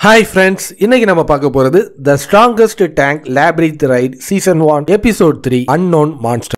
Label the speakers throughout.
Speaker 1: hi friends இன்னைக்கு நம்ம பார்க்க போறது the strongest tank labyrinth raid season one episode three unknown monster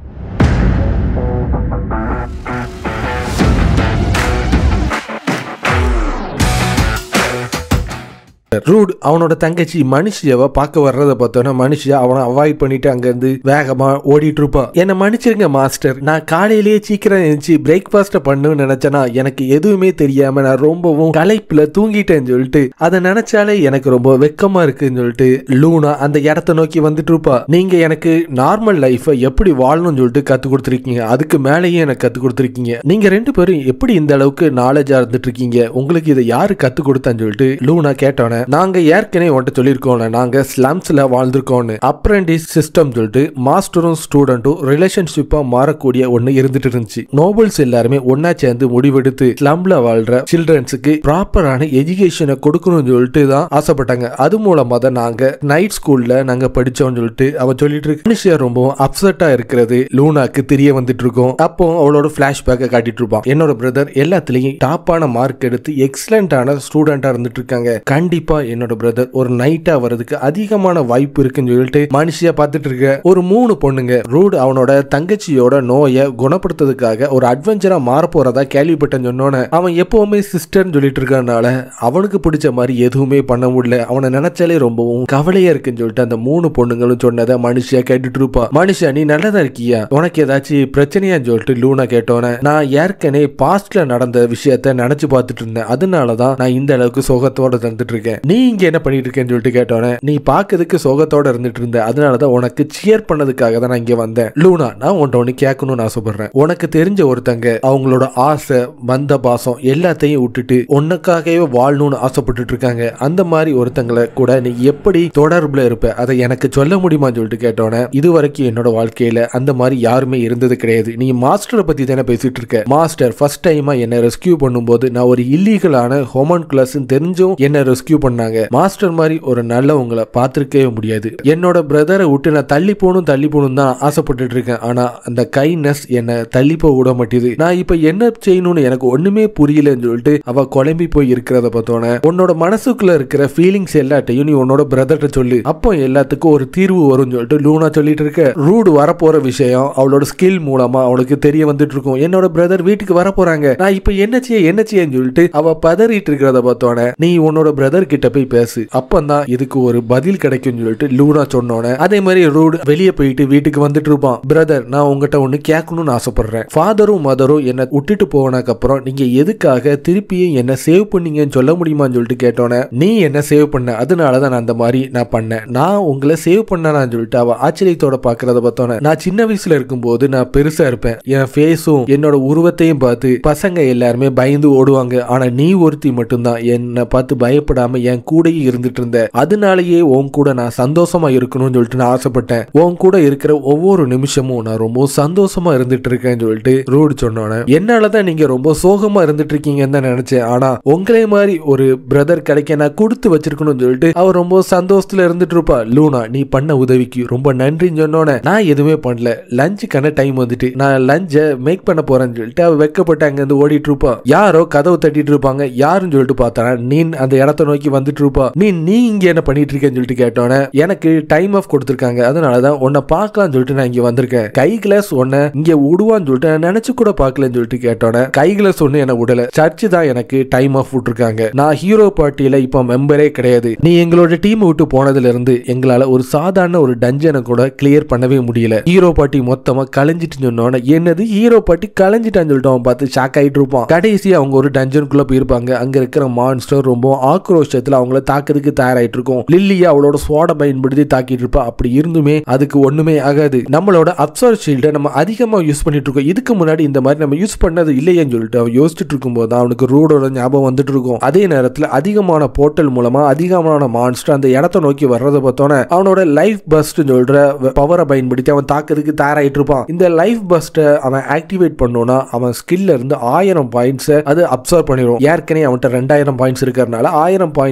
Speaker 1: Rude அவனோட தங்கச்சி மனுஷியவ பார்க்க வர்றதை பார்த்தோன்னா மனுஷியா அவனை அவாய்ட் பண்ணிட்டு அங்கிருந்து வேகமா ஓடிட்டு இருப்பா என்ன மன்னிச்சிருங்க மாஸ்டர் நான் காலையிலேயே சீக்கிரம் எழுந்துச்சு பிரேக்ஃபாஸ்ட் பண்ணுன்னு நினைச்சேனா எனக்கு எதுவுமே தெரியாம நான் ரொம்பவும் களைப்புல தூங்கிட்டேன்னு சொல்லிட்டு அதை நினைச்சாலே எனக்கு ரொம்ப வெக்கமா இருக்குன்னு சொல்லிட்டு லூனா அந்த இடத்த நோக்கி வந்துட்டு இருப்பா நீங்க எனக்கு நார்மல் லைஃபை எப்படி வாழணும்னு சொல்லிட்டு கத்து கொடுத்துருக்கீங்க அதுக்கு மேலேயும் எனக்கு கத்து கொடுத்துருக்கீங்க நீங்க ரெண்டு பேரும் எப்படி இந்த அளவுக்கு நாலேஜா இருந்துட்டு இருக்கீங்க உங்களுக்கு இதை யாரு கத்து கொடுத்தான்னு சொல்லிட்டு லூனா கேட்டோன்னே நாங்க ஏற்கனவே உன்கிட்ட சொல்லியிருக்கோம்ல நாங்க ஸ்லம்ஸ்ல வாழ்ந்திருக்கோம்னு அப்ரெண்டிஸ் சிஸ்டம் சொல்லிட்டு மாஸ்டரும் ஸ்டூடெண்ட்டும் ரிலேஷன்ஷிப்பா மாறக்கூடிய ஒண்ணு இருந்துட்டு இருந்துச்சு நோபல்ஸ் எல்லாருமே ஒன்னா சேர்ந்து முடிவெடுத்து ஸ்லம்ல வாழ்ற சில்ட்ரன்ஸுக்கு ப்ராப்பரான எஜுகேஷனை கொடுக்கணும்னு சொல்லிட்டு தான் ஆசைப்பட்டாங்க அது மூலமா தான் நாங்க நைட் ஸ்கூல்ல நாங்க படிச்சோம்னு சொல்லிட்டு அவ சொல்லிட்டு இருக்கு மனுஷியா ரொம்பவும் அப்செட்டா இருக்கிறது லூனாக்கு தெரிய வந்துட்டு இருக்கும் அப்போ அவளோட பிளாஷ்பேக்கை காட்டிட்டு இருப்பான் என்னோட பிரதர் எல்லாத்துலயும் டாப்பான மார்க் எடுத்து எக்ஸலண்டான ஸ்டூடெண்டா இருந்துட்டு இருக்காங்க கண்டிப்பா என்னோட பிரதர் ஒரு நைட்டா வர்றதுக்கு அதிகமான வாய்ப்பு இருக்குன்னு சொல்லிட்டு மனுஷியா பார்த்துட்டு இருக்க ஒரு மூணு பொண்ணுங்க ரூட் அவனோட தங்கச்சியோட நோயை குணப்படுத்துறதுக்காக ஒரு அட்வென்ச்சரா மாற போறதா கேள்விப்பட்டேன்னு சொன்னோன்னே அவன் எப்பவுமே சிஸ்டர்னு சொல்லிட்டு இருக்கறனால அவனுக்கு பிடிச்ச மாதிரி எதுவுமே பண்ண முடியல அவனை நினைச்சாலே ரொம்பவும் கவலையா இருக்குன்னு சொல்லிட்டு அந்த மூணு பொண்ணுங்களும் சொன்னதை மனுஷியா கேட்டுட்டு இருப்பா மனுஷா நீ நல்லதா இருக்கியா உனக்கு ஏதாச்சும் பிரச்சனையான்னு சொல்லிட்டு லூனா கேட்டோன்னே நான் ஏற்கனவே பாஸ்ட்ல நடந்த விஷயத்த நினைச்சு பார்த்துட்டு இருந்தேன் அதனாலதான் நான் இந்த அளவுக்கு சோகத்தோட தந்துட்டு இருக்கேன் நீ இங்க என்ன பண்ணிட்டு இருக்கேன்னு சொல்லிட்டு கேட்டோன்னே நீ பாக்குறதுக்கு சோகத்தோட இருந்துட்டு இருந்த அதனாலதான் உனக்கு சியர் பண்ணதுக்காக தான் நான் இங்க வந்தேன் லூனா நான் உன்ட்ட ஒண்ணு கேட்கணும்னு ஆசைப்படுறேன் உனக்கு தெரிஞ்ச ஒருத்தங்க அவங்களோட ஆசை பந்த பாசம் எல்லாத்தையும் விட்டுட்டு உனக்காகவே வாழணும்னு ஆசைப்பட்டுட்டு இருக்காங்க அந்த மாதிரி ஒருத்தங்களை கூட நீ எப்படி தொடர்புல இருப்ப அதை எனக்கு சொல்ல முடியுமான்னு சொல்லிட்டு கேட்டோன்னே இது வரைக்கும் என்னோட வாழ்க்கையில அந்த மாதிரி யாருமே இருந்தது கிடையாது நீ மாஸ்டரை பத்தி தானே பேசிட்டு இருக்க மாஸ்டர் ஃபர்ஸ்ட் டைமா என்ன ரெஸ்கியூ பண்ணும்போது நான் ஒரு இல்லீகலான ஹோமன் கிளாஸ் தெரிஞ்சும் என்ன ரெஸ்கியூ பண்ணாங்க மாஸ்டர் மாதிரி ஒரு நல்லவங்களை பார்த்திருக்கவே முடியாது என்னோட பிரதரை விட்டு நான் தள்ளி போகணும் தள்ளி போகணும் தான் ஆசைப்பட்டுட்டு இருக்கேன் ஆனா அந்த கைண்ட்னஸ் என்னை தள்ளி போக விட மாட்டேது நான் இப்ப என்ன செய்யணும்னு எனக்கு ஒண்ணுமே புரியலன்னு சொல்லிட்டு அவ குழம்பி போய் இருக்கிறத பார்த்தோன்னே உன்னோட மனசுக்குள்ள இருக்கிற ஃபீலிங்ஸ் எல்லாத்தையும் நீ உன்னோட பிரதர்கிட்ட சொல்லு அப்போ எல்லாத்துக்கும் ஒரு தீர்வு வரும்னு சொல்லிட்டு லூனா சொல்லிட்டு இருக்க ரூடு வரப்போற விஷயம் அவளோட ஸ்கில் மூலமா அவளுக்கு தெரிய வந்துட்டு இருக்கும் என்னோட பிரதர் வீட்டுக்கு வர போறாங்க நான் இப்ப என்ன செய்ய என்ன செய்யன்னு சொல்லிட்டு அவ பதறிட்டு இருக்கிறத பார்த்தோன்னே நீ உன்னோட பிரதர் கிட்ட போய் பேசு அப்பந்தான் இதுக்கு ஒரு பதில் கிடைக்கும்னு சொல்லிட்டு லூனா சொன்னோன்னே அதே மாதிரி ரூடு வெளியே போயிட்டு வீட்டுக்கு வந்துட்டு இருப்பான் பிரதர் நான் உங்ககிட்ட ஒண்ணு கேட்கணும்னு ஆசைப்படுறேன் ஃபாதரும் மதரும் என்ன விட்டுட்டு போனதுக்கு அப்புறம் நீங்க எதுக்காக திருப்பியும் என்ன சேவ் பண்ணீங்கன்னு சொல்ல முடியுமான்னு சொல்லிட்டு கேட்டோன்னே நீ என்ன சேவ் பண்ண அதனால தான் நான் அந்த மாதிரி நான் பண்ணேன் நான் உங்களை சேவ் பண்ணனான்னு சொல்லிட்டு அவ ஆச்சரியத்தோட பாக்குறத பார்த்தோன்னே நான் சின்ன வயசுல இருக்கும்போது நான் பெருசா இருப்பேன் என் ஃபேஸும் என்னோட உருவத்தையும் பார்த்து பசங்க எல்லாருமே பயந்து ஓடுவாங்க ஆனா நீ ஒருத்தி மட்டும்தான் என்னை பார்த்து பயப்படாம என் கூடயே இருந்துட்டு இருந்த அதனாலயே உன் கூட நான் சந்தோஷமா இருக்கணும்னு சொல்லிட்டு நான் ஆசைப்பட்டேன் உன் கூட இருக்கிற ஒவ்வொரு நிமிஷமும் நான் ரொம்ப சந்தோஷமா இருந்துட்டு இருக்கேன்னு சொல்லிட்டு ரூட் சொன்னோன்னே என்னாலதான் நீங்க ரொம்ப சோகமா இருந்துட்டு இருக்கீங்கன்னு தான் நினைச்சேன் ஆனா உங்களே மாதிரி ஒரு பிரதர் கிடைக்க நான் கொடுத்து வச்சிருக்கணும்னு சொல்லிட்டு அவர் ரொம்ப சந்தோஷத்துல இருந்துட்டு இருப்பா லூனா நீ பண்ண உதவிக்கு ரொம்ப நன்றின்னு சொன்னோன்னே நான் எதுவுமே பண்ணல லஞ்சுக்கான டைம் வந்துட்டு நான் லஞ்சை மேக் பண்ண போறேன்னு சொல்லிட்டு அவ வெக்கப்பட்டு அங்க இருந்து ஓடிட்டு இருப்பா யாரோ கதவு தட்டிட்டு இருப்பாங்க யாருன்னு சொல்லிட்டு பார்த்தா நீ அந்த இடத்த நோக்கி வந்துட்டு இருப்பா நீ நீ இங்க என்ன பண்ணிட்டு இருக்கேன்னு சொல்லிட்டு கேட்டோன்னே எனக்கு டைம் ஆஃப் கொடுத்துருக்காங்க அதனாலதான் உன்னை பார்க்கலாம்னு சொல்லிட்டு நான் இங்க வந்திருக்கேன் கை கிளாஸ் உன்னை இங்க விடுவான்னு சொல்லிட்டு நான் நினைச்சு கூட பார்க்கலன்னு சொல்லிட்டு கேட்டோன்னே கை கிளாஸ் ஒண்ணு என்ன விடல சர்ச்சு தான் எனக்கு டைம் ஆஃப் விட்டுருக்காங்க நான் ஹீரோ பார்ட்டியில இப்போ மெம்பரே கிடையாது நீ எங்களோட டீம் விட்டு போனதுல இருந்து எங்களால ஒரு சாதாரண ஒரு டஞ்சனை கூட கிளியர் பண்ணவே முடியல ஹீரோ பார்ட்டி மொத்தமா கலைஞ்சிட்டு சொன்னோன்னே என்னது ஹீரோ பார்ட்டி கலைஞ்சிட்டான்னு சொல்லிட்டு அவன் பார்த்து ஷாக் ஆயிட்டு இருப்பான் கடைசி அவங்க ஒரு டஞ்சனுக்குள்ள போயிருப்பாங்க அங்க இருக்கிற மான்ஸ்டர் ரொம்ப ஆக்ரோஷத்துல அவங்கள தாக்குறதுக்கு தயாராயிட்டு இருக்கும் லில்லியா அவளோட ஸ்வாட பயன்படுத்தி தாக்கிட்டு இருப்பா அப்படி இருந்துமே அதுக்கு ஒண்ணுமே ஆகாது நம்மளோட அப்சர் ஷீல்டை நம்ம அதிகமா யூஸ் பண்ணிட்டு இருக்கோம் இதுக்கு முன்னாடி இந்த மாதிரி நம்ம யூஸ் பண்ணது இல்லையேன்னு சொல்லிட்டு அவன் யோசிச்சுட்டு இருக்கும்போது தான் அவனுக்கு ரூடோட ஞாபகம் வந்துட்டு இருக்கும் அதே நேரத்துல அதிகமான போர்ட்டல் மூலமா அதிகமான மான்ஸ்டர் அந்த இடத்த நோக்கி வர்றதை பார்த்தோன்னே அவனோட லைஃப் பஸ்ட் சொல்ற பவரை பயன்படுத்தி அவன் தாக்குறதுக்கு தயாராயிட்டு இருப்பான் இந்த லைஃப் பஸ்ட்டை அவன் ஆக்டிவேட் பண்ணோம்னா அவன் ஸ்கில்ல இருந்து ஆயிரம் பாயிண்ட்ஸ் அது அப்சர்வ் பண்ணிடும் ஏற்கனவே அவன்கிட்ட ரெண்டாயிரம் பாயிண்ட்ஸ் இருக்கிறதுனால ஆயிரம் பாயிண்ட்ஸ்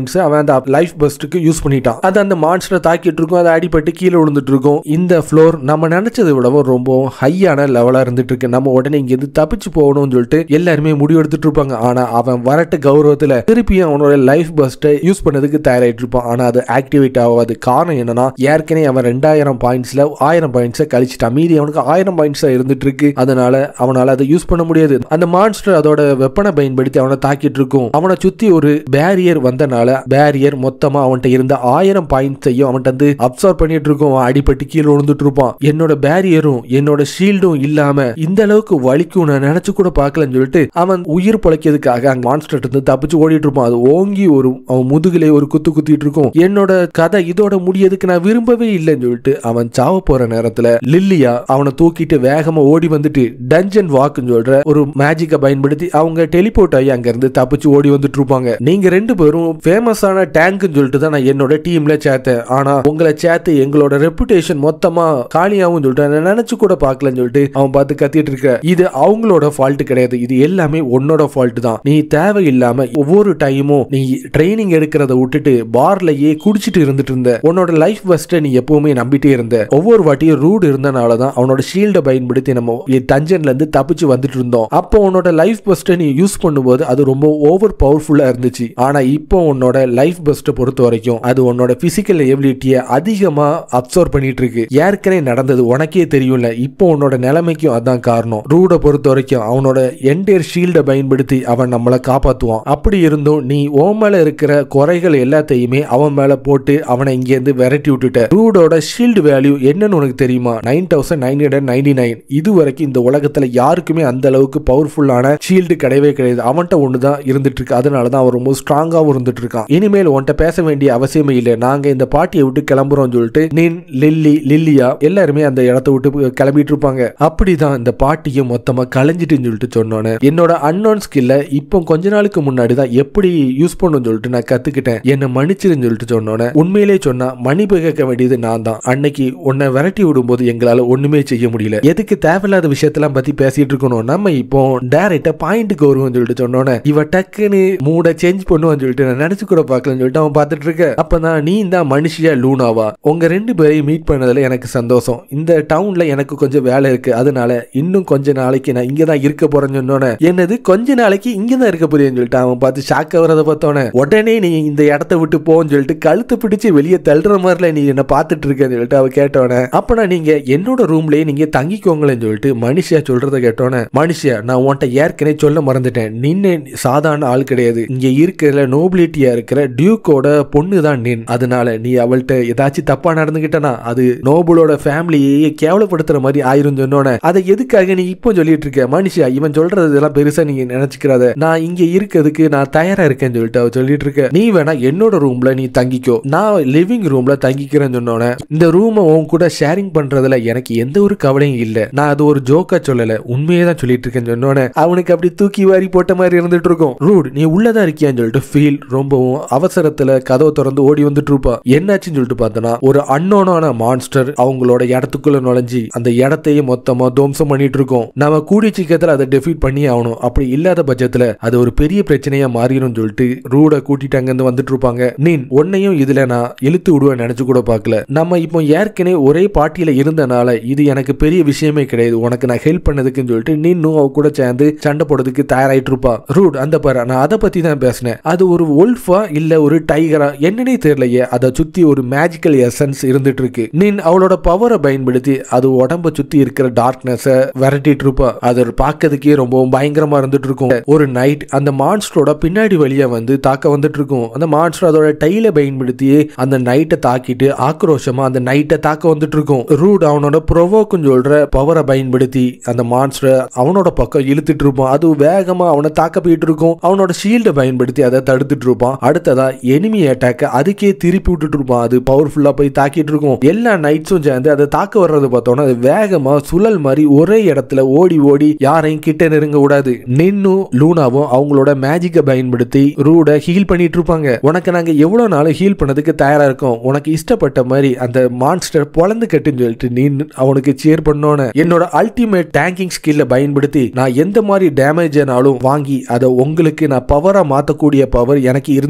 Speaker 1: பாயிண்ட்ஸ் அவன் அந்த லைஃப் பஸ்ட்டுக்கு யூஸ் பண்ணிட்டான் அது அந்த மான்ஸ்டரை தாக்கிட்டு இருக்கும் அது அடிபட்டு கீழே விழுந்துட்டு இருக்கும் இந்த ஃப்ளோர் நம்ம நினைச்சதை விடவும் ரொம்ப ஹையான லெவலா இருந்துட்டு இருக்கு நம்ம உடனே இங்க இருந்து தப்பிச்சு போகணும்னு சொல்லிட்டு எல்லாருமே முடிவு எடுத்துட்டு இருப்பாங்க ஆனா அவன் வரட்டு கௌரவத்துல திருப்பியும் அவனோட லைஃப் பஸ்ட்டை யூஸ் பண்ணதுக்கு தயாராயிட்டு இருப்பான் ஆனா அது ஆக்டிவேட் ஆகாது காரணம் என்னன்னா ஏற்கனவே அவன் ரெண்டாயிரம் பாயிண்ட்ஸ்ல ஆயிரம் பாயிண்ட்ஸை கழிச்சிட்டான் மீதி அவனுக்கு ஆயிரம் பாயிண்ட்ஸ் இருந்துட்டு இருக்கு அதனால அவனால அதை யூஸ் பண்ண முடியாது அந்த மான்ஸ்டர் அதோட வெப்பனை பயன்படுத்தி அவனை தாக்கிட்டு இருக்கும் அவனை சுத்தி ஒரு பேரியர் வந்தனால பேரியர் மொத்தமா அவன்கிட்ட இருந்த ஆயிரம் பாயிண்ட்ஸையும் அவன்கிட்ட வந்து அப்சர்வ் பண்ணிட்டு இருக்கும் அவன் அடிபட்டு கீழே விழுந்துட்டு இருப்பான் என்னோட பேரியரும் என்னோட ஷீல்டும் இல்லாம இந்த அளவுக்கு வலிக்கும் நான் நினைச்சு கூட பார்க்கலன்னு சொல்லிட்டு அவன் உயிர் பிழைக்கிறதுக்காக அங்க மான்ஸ்டர் இருந்து தப்பிச்சு ஓடிட்டு இருப்பான் அது ஓங்கி ஒரு அவன் முதுகிலே ஒரு குத்து குத்திட்டு இருக்கும் என்னோட கதை இதோட முடியதுக்கு நான் விரும்பவே இல்லைன்னு சொல்லிட்டு அவன் சாவ போற நேரத்துல லில்லியா அவனை தூக்கிட்டு வேகமா ஓடி வந்துட்டு டஞ்சன் வாக்குன்னு சொல்ற ஒரு மேஜிக்கை பயன்படுத்தி அவங்க டெலிபோர்ட் ஆகி அங்க இருந்து தப்பிச்சு ஓடி வந்துட்டு இருப்பாங்க நீங்க ரெண்டு பேரும் ஃபேமஸான டேங்க்னு சொல்லிட்டு தான் நான் என்னோட டீம்ல சேர்த்தேன் ஆனா உங்களை சேர்த்து எங்களோட ரெப்புடேஷன் மொத்தமா காலியாகும் சொல்லிட்டு நான் நினைச்சு கூட பார்க்கலன்னு சொல்லிட்டு அவன் பார்த்து கத்திட்டு இருக்க இது அவங்களோட ஃபால்ட் கிடையாது இது எல்லாமே உன்னோட ஃபால்ட் தான் நீ தேவையில்லாம ஒவ்வொரு டைமும் நீ ட்ரைனிங் எடுக்கிறத விட்டுட்டு பார்லயே குடிச்சிட்டு இருந்துட்டு இருந்த உன்னோட லைஃப் பஸ்ட்டை நீ எப்பவுமே நம்பிட்டே இருந்த ஒவ்வொரு வாட்டியும் ரூட் இருந்தனால தான் அவனோட ஷீல்டை பயன்படுத்தி நம்ம டஞ்சன்ல இருந்து தப்பிச்சு வந்துட்டு இருந்தோம் அப்போ உன்னோட லைஃப் பஸ்ட்டை நீ யூஸ் பண்ணும்போது அது ரொம்ப ஓவர் பவர்ஃபுல்லா இருந்துச்சு ஆனா இப்போ உன்னோட லைஃப் பஸ்ட்டை பொறுத்த வரைக்கும் அது உன்னோட பிசிக்கல் எபிலிட்டியை அதிகமா அப்சர்வ் பண்ணிட்டு இருக்கு ஏற்கனவே நடந்தது உனக்கே தெரியும்ல இப்போ உன்னோட நிலைமைக்கும் அதான் காரணம் ரூட பொறுத்த வரைக்கும் அவனோட என்டையர் ஷீல்டை பயன்படுத்தி அவன் நம்மளை காப்பாத்துவான் அப்படி இருந்தும் நீ ஓ மேல இருக்கிற குறைகள் எல்லாத்தையுமே அவன் மேல போட்டு அவனை இங்க இருந்து விரட்டி விட்டுட்ட ரூடோட ஷீல்டு வேல்யூ என்னன்னு உனக்கு தெரியுமா nine thousand nine hundred ninety nine இது வரைக்கும் இந்த உலகத்துல யாருக்குமே அந்த அளவுக்கு பவர்ஃபுல்லான ஷீல்டு கிடையவே கிடையாது அவன்கிட்ட ஒண்ணுதான் இருந்துட்டு இருக்கு அதனால தான் அவன் ரொம்ப ஸ்ட்ராங்காவும் இருந்துட்டு இருக்கான் இனிமேல் உன்கிட்ட பேச வேண்டிய அவசியமே இல்லை நாங்க இந்த பாட்டியை விட்டு கிளம்புறோம்னு சொல்லிட்டு நின் லில்லி லில்லியா எல்லாருமே அந்த இடத்த விட்டு கிளம்பிட்டு இருப்பாங்க அப்படிதான் இந்த பாட்டியும் மொத்தமா கலைஞ்சிட்டுன்னு சொல்லிட்டு சொன்னோன்னு என்னோட அன்னோன் ஸ்கில்ல இப்போ கொஞ்ச நாளுக்கு முன்னாடி தான் எப்படி யூஸ் பண்ணணும்னு சொல்லிட்டு நான் கத்துக்கிட்டேன் என்ன மன்னிச்சிருன்னு சொல்லிட்டு சொன்னோன்னே உண்மையிலே சொன்னா மன்னிப்பு கேட்க வேண்டியது நான் தான் அன்னைக்கு உன்னை விரட்டி விடும்போது எங்களால ஒண்ணுமே செய்ய முடியல எதுக்கு தேவையில்லாத விஷயத்தெல்லாம் பத்தி பேசிட்டு இருக்கணும் நம்ம இப்போ டேரக்டா பாயிண்ட்டுக்கு வருவோம்னு சொல்லிட்டு சொன்னோன்னே இவ டக்குன்னு மூட சேஞ்ச் பண்ணுவான்னு சொல்லிட்டு நான் நினைச்சு கூட பார்க்கலன்னு சொல்லிட்டு அவன் பார்த்துட்டு இருக்க அப்பதான் நீ தான் மனுஷியா லூனாவா உங்க ரெண்டு பேரையும் மீட் பண்ணதுல எனக்கு சந்தோஷம் இந்த டவுன்ல எனக்கு கொஞ்சம் வேலை இருக்கு அதனால இன்னும் கொஞ்ச நாளைக்கு நான் இங்க தான் இருக்க போறேன்னு சொன்னோன்னே என்னது கொஞ்ச நாளைக்கு இங்க தான் இருக்க போறேன்னு சொல்லிட்டு அவன் பார்த்து ஷாக் ஆகுறத பார்த்தோன்னே உடனே நீ இந்த இடத்த விட்டு போன்னு சொல்லிட்டு கழுத்து பிடிச்சு வெளியே தள்ளுற மாதிரில நீ என்ன பார்த்துட்டு இருக்கேன்னு சொல்லிட்டு அவ கேட்டோன்னே அப்பனா நீங்க என்னோட ரூம்லயே நீங்க தங்கிக்கோங்களேன்னு சொல்லிட்டு மனுஷியா சொல்றத கேட்டோன்னே மனுஷியா நான் உன்கிட்ட ஏற்கனவே சொல்ல மறந்துட்டேன் நின்னு சாதாரண ஆள் கிடையாது இங்க இருக்கிற நோபிலிட்டியா இருக்கிற டியூக்கோட பொண்ணு தான் நின் அதனால நீ அவள்கிட்ட ஏதாச்சும் தப்பா நடந்துகிட்டனா அது நோபுலோட ஃபேமிலியே கேவலப்படுத்துற மாதிரி ஆயிரும் சொன்னோன்னே அதை எதுக்காக நீ இப்போ சொல்லிட்டு இருக்க மனுஷியா இவன் சொல்றது இதெல்லாம் பெருசா நீங்க நினைச்சுக்கிறாத நான் இங்க இருக்கிறதுக்கு நான் தயாரா இருக்கேன்னு சொல்லிட்டு அவ சொல்லிட்டு இருக்க நீ வேணா என்னோட ரூம்ல நீ தங்கிக்கோ நான் லிவிங் ரூம்ல தங்கிக்கிறேன்னு சொன்னோன்னே இந்த ரூமை உன் கூட ஷேரிங் பண்றதுல எனக்கு எந்த ஒரு கவலையும் இல்ல நான் அது ஒரு ஜோக்கா சொல்லல உண்மையே தான் சொல்லிட்டு இருக்கேன்னு சொன்னோன்னே அவனுக்கு அப்படி தூக்கி வாரி போட்ட மாதிரி இருந்துட்டு இருக்கும் ரூட் நீ உள்ளதா இருக்கியான்னு சொல்லிட்டு ஃபீல் ரொம்பவும் அவசரத்துல கதவை திறந்து ஓடி வந்துட்டு இருப்பா என்னாச்சுன்னு சொல்லிட்டு பார்த்தனா ஒரு அன்னோனான மான்ஸ்டர் அவங்களோட இடத்துக்குள்ள நுழைஞ்சி அந்த இடத்தையே மொத்தமா துவம்சம் பண்ணிட்டு இருக்கோம் நம்ம கூடிய சீக்கிரத்துல அதை டெஃபீட் பண்ணி ஆகணும் அப்படி இல்லாத பட்சத்துல அது ஒரு பெரிய பிரச்சனையா மாறிடும் சொல்லிட்டு ரூட கூட்டிட்டு அங்கிருந்து வந்துட்டு இருப்பாங்க நீன் உன்னையும் இதுல நான் இழுத்து விடுவேன் நினைச்சு கூட பார்க்கல நம்ம இப்போ ஏற்கனவே ஒரே பார்ட்டியில இருந்தனால இது எனக்கு பெரிய விஷயமே கிடையாது உனக்கு நான் ஹெல்ப் பண்ணதுக்குன்னு சொல்லிட்டு நீனும் அவ கூட சேர்ந்து சண்டை போடுறதுக்கு தயாராயிட்டு இருப்பா ரூட் அந்த பாரு நான் அதை பத்தி தான் பேசினேன் அது ஒரு ஒல்ஃபா இல்ல ஒரு டைகரா என்னன்னே தெரியலையே அதை சுத்தி ஒரு மேஜிக்கல் எசன்ஸ் இருந்துட்டு இருக்கு நீன் அவளோட பவரை பயன்படுத்தி அது உடம்ப சுத்தி இருக்கிற டார்க்னஸ விரட்டிட்டு இருப்பா அது பார்க்கறதுக்கே ரொம்பவும் பயங்கரமா இருந்துட்டு இருக்கும் ஒரு நைட் அந்த மான்ஸ்டரோட பின்னாடி வழியா வந்து தாக்க வந்துட்டு இருக்கும் அந்த மான்ஸ்டர் அதோட டைல பயன்படுத்தி அந்த நைட்டை தாக்கிட்டு ஆக்ரோஷமா அந்த நைட்டை தாக்க வந்துட்டு இருக்கும் ரூட் அவனோட ப்ரொவோக்குன்னு சொல்ற பவரை பயன்படுத்தி அந்த மான்ஸ்டரை அவனோட பக்கம் இழுத்துட்டு இருப்பான் அது வேகமா அவனை தாக்க போயிட்டு இருக்கும் அவனோட ஷீல்டை பயன்படுத்தி அதை தடுத்துட்டு இருப்பான் அடுத்ததா எனிமி அட்டாக்க அதுக்கே திருப்பி விட்டுட்டு இருப்பான் அது பவர்ஃபுல்லா போய் தாக்கிட்டு இருக்கும் எல்லா நைட்ஸும் சேர்ந்து அதை தாக்க வர்றது பார்த்தோன்னா அது வேகமா சுழல் மாதிரி ஒரே இடத்துல ஓடி ஓடி யாரையும் கிட்ட நெருங்க கூடாது நின்னும் லூனாவும் அவங்களோட மேஜிக்கை பயன்படுத்தி ரூட ஹீல் பண்ணிட்டு இருப்பாங்க உனக்கு நாங்க எவ்வளவு நாள் ஹீல் பண்ணதுக்கு தயாரா இருக்கோம் உனக்கு இஷ்டப்பட்ட மாதிரி அந்த மான்ஸ்டர் பொழந்து கட்டுன்னு சொல்லிட்டு நீ அவனுக்கு சேர் பண்ணோன்னு என்னோட அல்டிமேட் டேங்கிங் ஸ்கில்ல பயன்படுத்தி நான் எந்த மாதிரி டேமேஜ் ஆனாலும் வாங்கி அதை உங்களுக்கு நான் பவரா மாத்தக்கூடிய பவர் எனக்கு இருந்து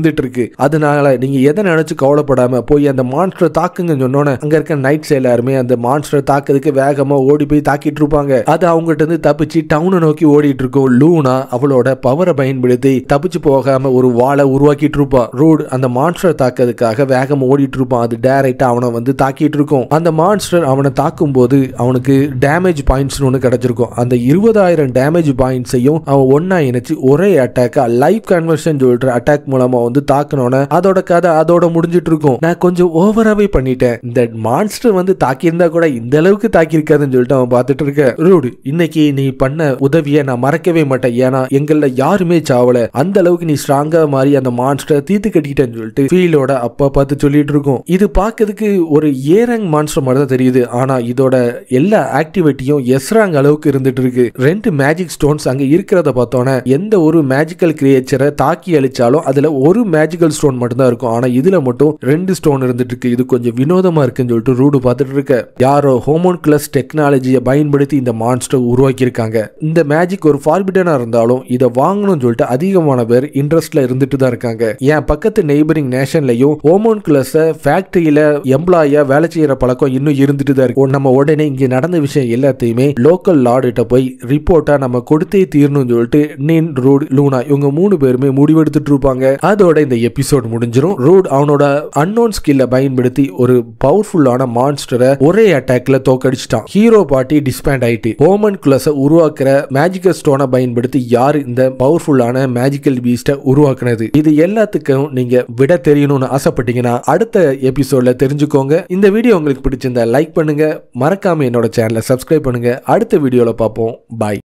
Speaker 1: இருந்துட்டு இருக்கு அதனால நீங்க எதை நினைச்சு கவலைப்படாம போய் அந்த மான்ஸ்டர் தாக்குங்கன்னு சொன்னோன்னே அங்க இருக்க நைட்ஸ் எல்லாருமே அந்த மான்ஸ்டர் தாக்குறதுக்கு வேகமா ஓடி போய் தாக்கிட்டு இருப்பாங்க அது அவங்ககிட்ட இருந்து தப்பிச்சு டவுனை நோக்கி ஓடிட்டு இருக்கும் லூனா அவளோட பவரை பயன்படுத்தி தப்பிச்சு போகாம ஒரு வாளை உருவாக்கிட்டு இருப்பான் ரூட் அந்த மான்ஸ்டர் தாக்கிறதுக்காக வேகமா ஓடிட்டு இருப்பான் அது டைரக்டா அவனை வந்து தாக்கிட்டு இருக்கும் அந்த மான்ஸ்டர் அவனை தாக்கும் போது அவனுக்கு டேமேஜ் பாயிண்ட்ஸ் ஒன்று கிடைச்சிருக்கும் அந்த இருபதாயிரம் டேமேஜ் பாயிண்ட்ஸையும் அவன் ஒன்னா இணைச்சு ஒரே அட்டாக்கா லைஃப் கன்வர்ஷன் சொல்ற அட்டாக் மூலமா வந்து தாக்கணும்னா அதோட கதை அதோட முடிஞ்சிட்டு இருக்கும் நான் கொஞ்சம் ஓவராவே பண்ணிட்டேன் இந்த மான்ஸ்டர் வந்து தாக்கியிருந்தா கூட இந்த அளவுக்கு தாக்கியிருக்காதுன்னு சொல்லிட்டு அவன் பார்த்துட்டு இருக்க ரூடு இன்னைக்கு நீ பண்ண உதவியை நான் மறக்கவே மாட்டேன் ஏன்னா எங்கள யாருமே சாவல அந்த அளவுக்கு நீ ஸ்ட்ராங்கா மாறி அந்த மான்ஸ்டர் தீத்து கட்டிட்டேன்னு சொல்லிட்டு ஃபீலோட அப்பா பார்த்து சொல்லிட்டு இருக்கும் இது பார்க்கறதுக்கு ஒரு ஏரங் மான்ஸ்டர் மாதிரி தான் தெரியுது ஆனா இதோட எல்லா ஆக்டிவிட்டியும் எஸ்ராங் அளவுக்கு இருந்துட்டு இருக்கு ரெண்டு மேஜிக் ஸ்டோன்ஸ் அங்க இருக்கிறத பார்த்தோன்னே எந்த ஒரு மேஜிக்கல் கிரியேச்சரை தாக்கி அழிச்சாலும் அதுல ஒரு மேஜிக்கல் ஸ்டோன் மட்டும் தான் இருக்கும் ஆனா இதுல மட்டும் ரெண்டு ஸ்டோன் இருந்துட்டு இருக்கு இது கொஞ்சம் வினோதமா இருக்குன்னு சொல்லிட்டு ரூடு பார்த்துட்டு இருக்க யாரோ ஹோமோன் கிளஸ் டெக்னாலஜியை பயன்படுத்தி இந்த மான்ஸ்டர் உருவாக்கி இருக்காங்க இந்த மேஜிக் ஒரு ஃபார்பிடனா இருந்தாலும் இதை வாங்கணும்னு சொல்லிட்டு அதிகமான பேர் இன்ட்ரெஸ்ட்ல இருந்துட்டு தான் இருக்காங்க என் பக்கத்து நெய்பரிங் நேஷன்லயும் ஹோமோன் கிளஸ் ஃபேக்டரியில எம்ப்ளாயா வேலை செய்யற பழக்கம் இன்னும் இருந்துட்டு தான் இருக்கு நம்ம உடனே இங்க நடந்த விஷயம் எல்லாத்தையுமே லோக்கல் லார்டுகிட்ட போய் ரிப்போர்ட்டா நம்ம கொடுத்தே தீரணும்னு சொல்லிட்டு நின் ரூட் லூனா இவங்க மூணு பேருமே முடிவெடுத்துட்டு இருப்பாங்க அதோட இந்த எபிசோட் முடிஞ்சிரும் ரூட் அவனோட அன்னோன் ஸ்கில்ல பயன்படுத்தி ஒரு பவர்ஃபுல்லான மான்ஸ்டரை ஒரே அட்டாக்ல தோக்கடிச்சிட்டான் ஹீரோ பார்ட்டி டிஸ்பேண்ட் ஆயிட்டு ஓமன் குலஸ உருவாக்குற மேஜிக்கல் ஸ்டோனை பயன்படுத்தி யார் இந்த பவர்ஃபுல்லான மேஜிக்கல் பீஸ்ட உருவாக்குனது இது எல்லாத்துக்கும் நீங்க விட தெரியணும்னு ஆசைப்பட்டீங்கன்னா அடுத்த எபிசோட்ல தெரிஞ்சுக்கோங்க இந்த வீடியோ உங்களுக்கு பிடிச்சிருந்தா லைக் பண்ணுங்க மறக்காம என்னோட சேனலை சப்ஸ்கிரைப் பண்ணுங்க அடுத்த வீடியோல பார்ப்போம் பாய்